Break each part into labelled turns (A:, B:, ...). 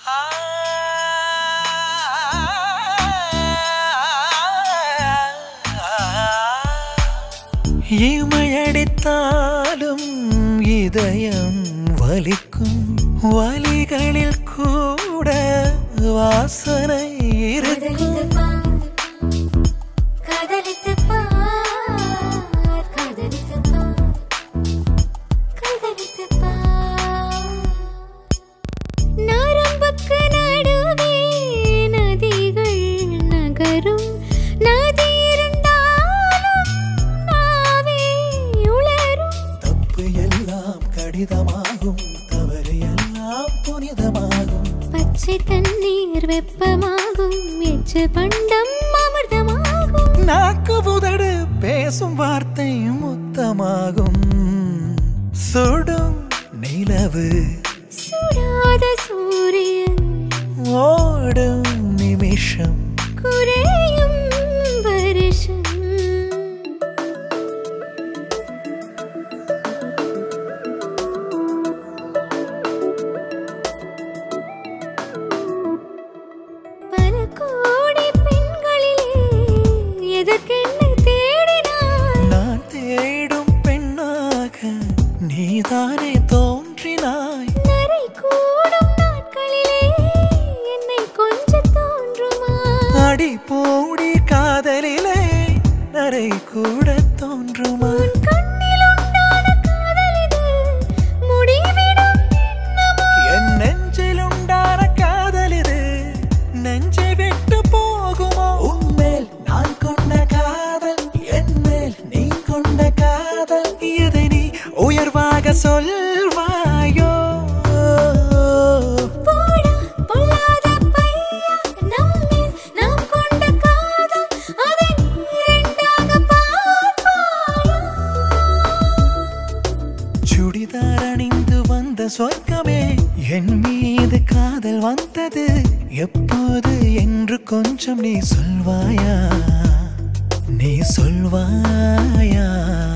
A: இமையடித்தாலும் இதயம் வலிக்கும் வலிகளில் கூட வாசனை இருக்கும்
B: காதலித்து பார் காதலித்து பார் காதலித்து பார் நரம்புக்கு நடுவே நதிகள் நகரும் நதி இருந்தாலும் நாவே உளரும்
A: தப்பு எல்லாம் கடிதமாகும் தவறு எல்லாம் புனிதமாகும்
B: பச்சை தண்ணீர் வெப்பமாகும் எச்சு பண்டம் அமிர்தமாகும்
A: நாக்கு புதடு பேசும் வார்த்தை முத்தமாகும் சுடும் நிலவு
B: சுடாத சூரியன்
A: ஓடும் நிமிஷம்
B: குறையும் வருஷம் பல கோடி பெண்களிலே எதற்கென்னை தேடினாய்
A: நான் தேடும் பெண்ணாக நீதானே தோன்றினாய்
B: நரை கூடும் நாட்களிலே என்னை கொஞ்சம் தோன்றுமா
A: அடி போடி காதலிலே நரை கூட தோன்றுமா
B: உன் கண்ணில் உண்டான காதல் இது முடிவிடும் எண்ணமோ
A: என் நெஞ்சில் உண்டான காதல் இது நெஞ்சை விட்டு போகுமோ உன்மேல் நான் கொண்ட காதல் என் மேல் நீ கொண்ட காதல் இதை நீ உயர்வாக சொல்வாயோ
B: போடா பொல்லாத பையா நம்மில் நாம் கொண்ட காதல் அதை நீ இரண்டாக பார்ப்பாயா
A: சுடிதார் அணிந்து வந்த சொர்க்கமே என் மீது காதல் வந்தது எப்போது என்று கொஞ்சம் நீ சொல்வாயா நீ சொல்வாயா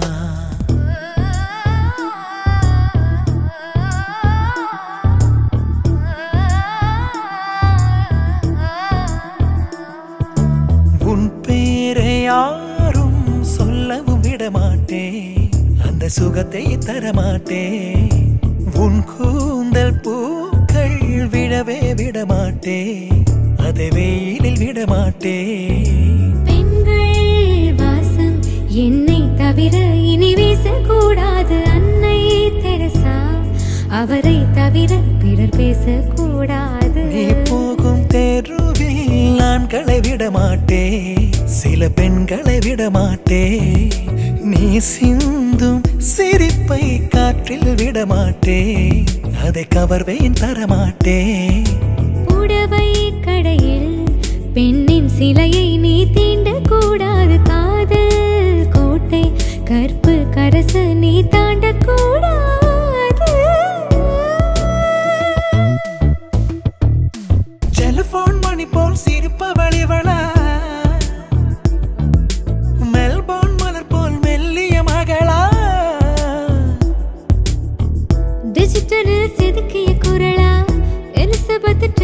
A: உன் பேரை யாரும் சொல்லவும் விட மாட்டேன் அந்த சுகத்தை தரமாட்டேன் உன் கூந்தல் பூக்கள் விழவே விட மாட்டேன் அதை வெயிலில் விட மாட்டேன்
B: பெண்கள் வாசம் என்னை தவிர இனி வீசக்கூடாது அன்னை தெரசா அவரை தவிர பிறர் பேசக்கூடாது
A: நீ போகும் தெருவில் ஆண்களை விட மாட்டேன் சில பெண்களை விட மாட்டேன் நீ சிந்தும் சிரிப்பை காற்றில் விட மாட்டேன் அதை கவர்வேன் தரமாட்டேன்
B: புடவை கடையில் பெண்ணின் சிலையை நீ தீண்டக் கூடாது காதல் கோட்டை கற்பு கரச நீ தாண்டக் கூடாது
A: டெலிபோன் மணி போல் சிரிப்பவள் இவளா மெல்போன் மலர் போல் மெல்லிய மகளா
B: டிஜிட்டலில் செதுக்கிய குரலா எலிசபெத்